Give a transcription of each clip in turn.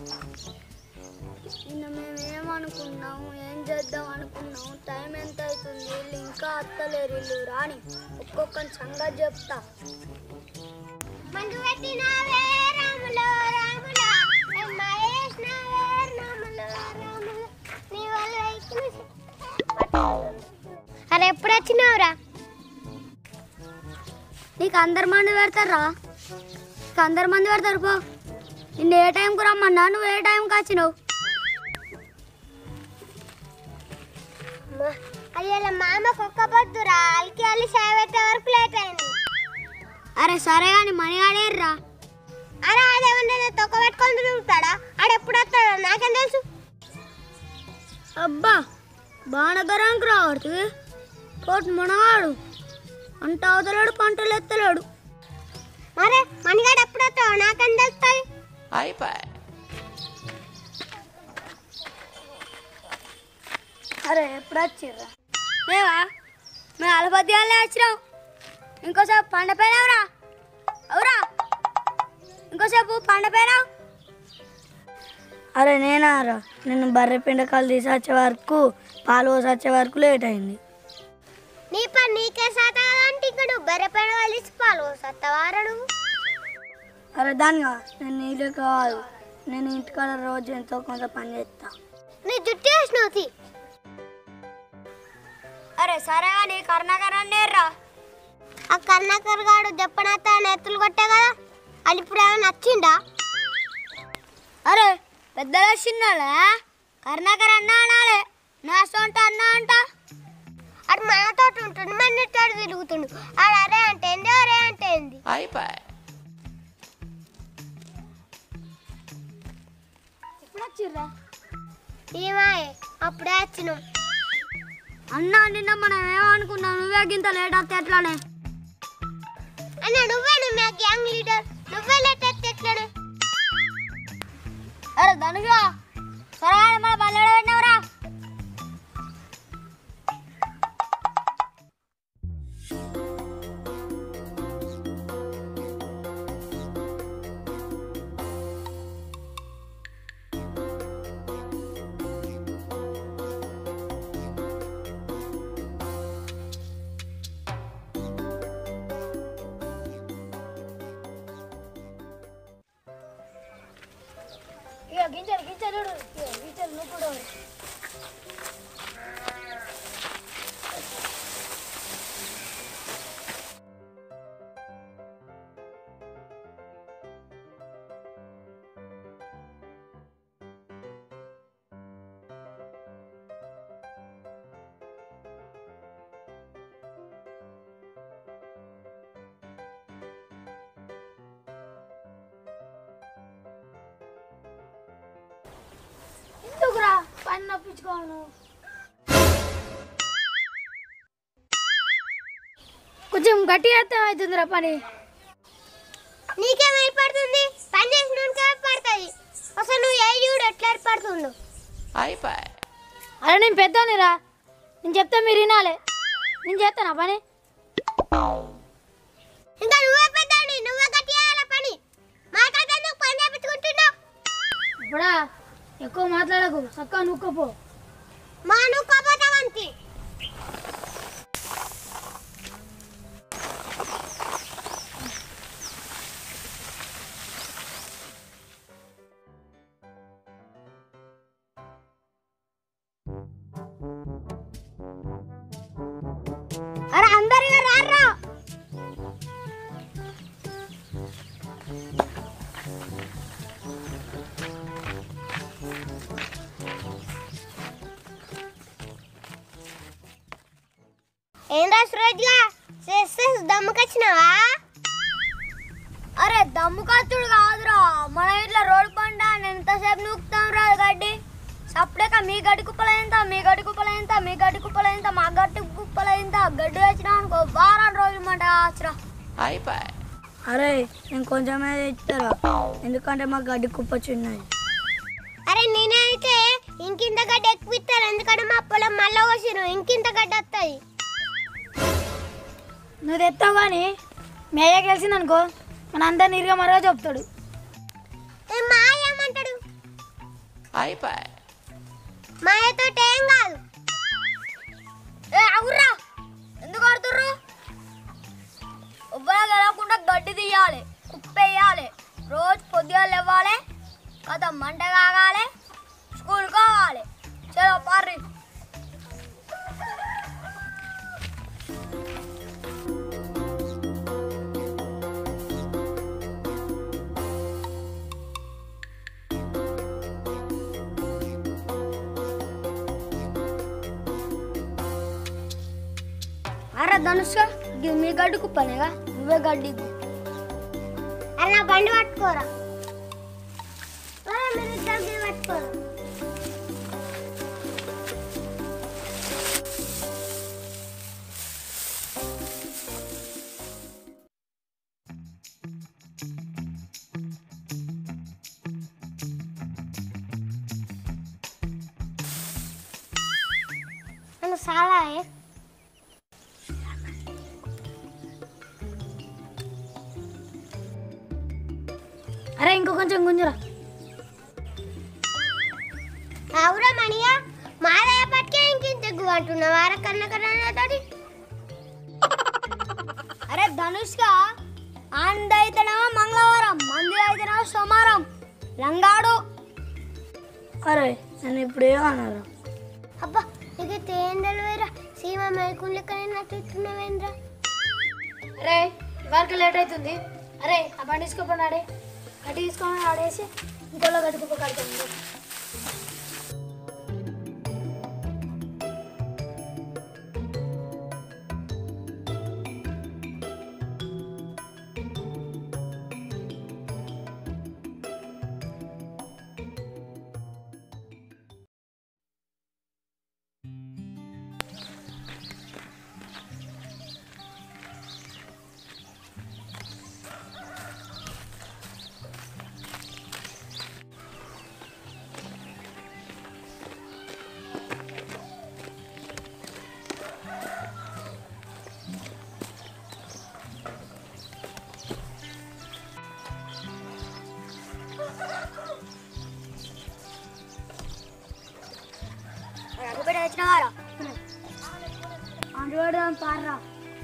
నిన్న మేము ఏమనుకున్నాము ఏం చేద్దాం అనుకున్నాము టైం ఎంత అవుతుంది వీళ్ళు ఇంకా అత్తలేరు వీళ్ళు రాని ఒక్కొక్కరి సంగతి చెప్తా మందు పెట్టినావే రాములో రాములో మహేష్నావే రాములో రాములో నీ వల్ల అరే ఎప్పుడు వచ్చినావురా నీకు అందరు మంది పెడతారా నీకు అందరు మంది పెడతారు పో నిన్ను ఏ టైంకి రమ్మన్నా నువ్వు ఏ టైంకి వచ్చినావు అయ్యా మామకు ఒక్క పొద్దురా అలికి అల్లి చాయ్ పెట్టే వరకు లేట్ అయింది అరే సరే కానీ మనీ ఆడేర్రా అరే ఆడేమన్నా తొక్క పెట్టుకొని తిరుగుతాడా ఆడెప్పుడు వస్తాడా నాకేం తెలుసు అబ్బా బాణగరానికి రావడుతుంది తోటి మునగాడు అంట అవతలేడు పంటలు ఎత్తలేడు మరే మణిగాడు ఎప్పుడు వస్తావు నాకేం తెలుస్తాయి అరే ఎప్పుడు వచ్చిర్రా మేవా మేము అలపద్యాలే వచ్చినాం ఇంకోసేపు పండపోయినావురా అవురా ఇంకోసేపు పండపోయినావు అరే నేనారా నేను బర్రె పిండకాలు తీసి వచ్చే వరకు పాలు పోసి వచ్చే వరకు లేట్ అయింది నీ పని నీకే సాత అంటే ఇక్కడ నువ్వు బెర్రపైన కలిసి పాలు సత్తవారా నువ్వు అరే దానిగా నేను నీళ్ళు కాదు నేను ఇంటికాడ రోజు ఎంతో కొంత పని చేస్తా నీ జుట్టు వేసినావు తీ. అరే సరే నీ కర్ణాకర్ అన్నేర్రా ఆ కర్ణాకర్ గాడు చెప్పనత్త నెత్తులు కొట్టే కదా అది ఇప్పుడు ఏమైనా నచ్చిందా అరే పెద్దగా చిన్నలే కర్ణాకర్ అన్న అనాలే నా సొంత అన్న అంట అటు మనతో ఉంటుంది మన తోడు తిరుగుతుండు ఆడు అరే అంటే ఏంది అరే అంటే ఏంది ఎప్పుడు వచ్చిర్రా ఏమాయే అప్పుడే వచ్చినాం అన్నా నిన్న మనం ఏమనుకున్నాం నువ్వే గింత లేట్ వస్తే ఎట్లానే అన్న నువ్వే మా గ్యాంగ్ లీడర్ నువ్వే లేట్ వస్తే ఎట్లానే అరే ధనుషా సరే మన బల్లెడ పెట్టినవరా ఇక గింజలు గింజలు గింజలు నువ్వు కూడా ఎందుకురా పని నొప్పించుకోను కొంచెం గట్టిగా అర్థం అవుతుందిరా పని నీకేం ఏర్పడుతుంది పని చేసిన ఏర్పడుతుంది అసలు నువ్వు ఏ చూడు ఎట్లా ఏర్పడుతుండు అరే నేను పెద్దోనిరా నేను చెప్తే మీరు వినాలి నేను చేస్తానా పని ఇంకా నువ్వే పెద్దాని నువ్వే గట్టి చేయాలి పని మాకంటే నువ్వు పని చేపించుకుంటున్నావు ఇప్పుడా ఎక్కువ మాట్లాడకు చక్కగా నూక్కపో మా నువ్వు కోపోతావంతి అరే అందరిగా రారా ఏందా సురేజ్గా చేస్తే దమ్ముకొచ్చినావా అరే దమ్ము కత్తుడు కాదురా మన ఇట్లా రోడ్ పంట ఎంతసేపు నూకుతాం రా గడ్డి సప్పుడేక మీ గడ్డి కుప్పలైంత మీ గడ్డి కుప్పలైంత మీ గడ్డి కుప్పలైంత మా గడ్డి కుప్పలైంత గడ్డి వచ్చినా అనుకో వారం రోజులు మంట ఆచరా అరే నేను కొంచెమే ఇస్తారా ఎందుకంటే మా గడ్డి కుప్ప చిన్నది అరే నేనైతే ఇంకింత గడ్డి ఎక్కువ ఇస్తాను ఎందుకంటే మా పొలం మళ్ళీ వచ్చిన ఇంకింత గడ్డి వస్తుంది నువ్వు తెస్తావు కానీ మేయ గెలిచింది అనుకో మన అందరిని ఇరుగా మరో చెప్తాడు మా ఏమంటాడు మాయతో ఏం కాదు ఏ అవురా ఎందుకు ఆడుతుర్రు ఉబ్బరా గెలవకుండా గడ్డి తీయాలి కుప్పేయాలి రోజు పొద్దుగా లేవాలి కథ మంట కాగాలి స్కూల్ కావాలి చలో పార్రి అరే ధనుష ఇది మీ గడ్డి కుప్పనేగా నువ్వే గడ్డి అరే నా బండి పట్టుకోరా మీరు ఇద్దరు పట్టుకోరా నన్ను చాలా అరే ఇంకో కొంచెం గుంజురా అవురా మణియా మాదయ్య పట్టుకే ఇంకింత ఎక్కువ అంటున్నావు అరే కన్న కన్నతోటి అరే ధనుష్క ఆంద అయితేనేమో మంగళవారం మంది అయితేనేమో సోమవారం లంగాడు అరే నేను ఇప్పుడు ఏమన్నారు అబ్బా నీకు తేండలు వేరా సీమ మేకులు లెక్కనే నట్టుతున్నావేంద్రా అరే ఇవాళకి లేట్ అవుతుంది అరే ఆ బండి తీసుకోపోయి ఆడే గట్టి తీసుకొని ఆడేసి ఇంకోలో గట్టుకుప్ప కడుతుంది అడుగుపెట్టి వచ్చినవారా అందువాడు పార్రా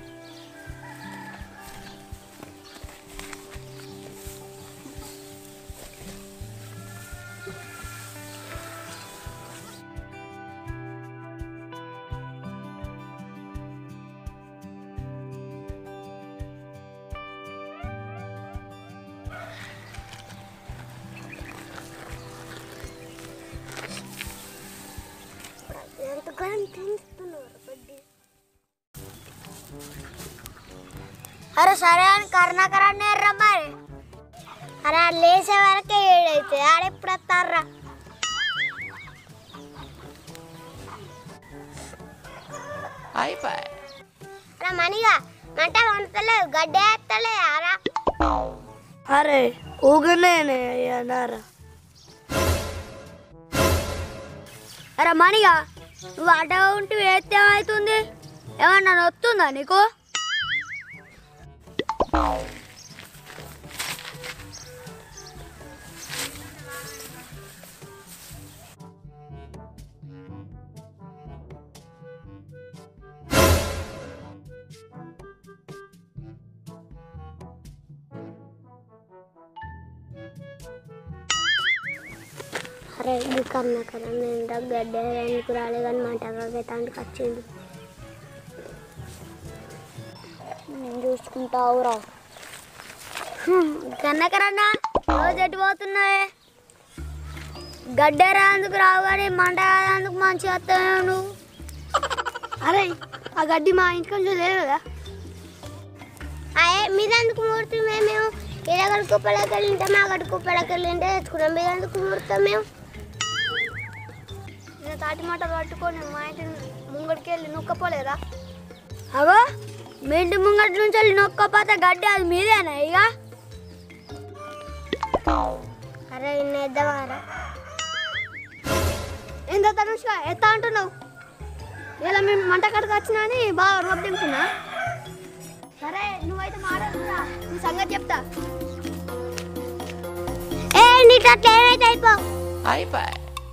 ఎంతగానో తింటున్నారు బడ్డీ అరే సరే అని కరుణాకరాన్ని ఎర్రా మరి అరే ఆడు లేచే వరకే ఏడైతే ఆడెప్పుడు వస్తారా అరే మణిగా మంట వండుతలేదు గడ్డి వేస్తలేదు అరా అరే ఊగనే అన్నారా అరే మణిగా నువ్వు అడ్డ ఉంటే వేస్తే ఏమవుతుంది ఏమన్నా నొత్తుందా నీకు అరే ఇది కర్ణకరం నేను గడ్డ ఎందుకు రాలే కానీ మాట తాంటికి వచ్చింది నేను చూసుకుంటావురా కన్నకరన్న రోజు ఎటు పోతున్నావే గడ్డ రాందుకు రావు కానీ మంట రాందుకు మంచిగా వస్తావు నువ్వు అరే ఆ గడ్డి మా ఇంటి కొంచెం లేదు కదా అయ్యే మీరెందుకు ముహూర్తం మేము ఇరగల కుప్పలకి వెళ్ళింటే మా గడ్డ కుప్పలకి వెళ్ళింటే తెచ్చుకున్నాం మీరెందుకు ముహూర్తం మేము నేను తాటి మాటలు పట్టుకొని మా ఇంటి ముంగడికి వెళ్ళి నొక్కపోలేదా అగో మీ ఇంటి ముంగటి నుంచి వెళ్ళి నొక్కపోతే గడ్డి అది మీదేనా ఇక అరే ఇన్నేద్దామారా ఏందో తనుష్క ఎత్తా అంటున్నావు ఇలా మేము మంట కడకు వచ్చినా అని బాగా రోప్ దింపుతున్నా సరే నువ్వైతే మాట్లాడుతున్నా నీ సంగతి చెప్తా ఏ నీకు అట్లా ఏమైతే అయిపో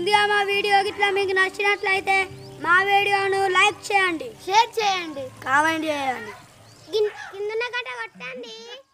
ముందుగా మా వీడియో గిట్లా మీకు నచ్చినట్లయితే మా వీడియోను లైక్ చేయండి షేర్ చేయండి కామెంట్ చేయండి కింద గట్ట కొట్టండి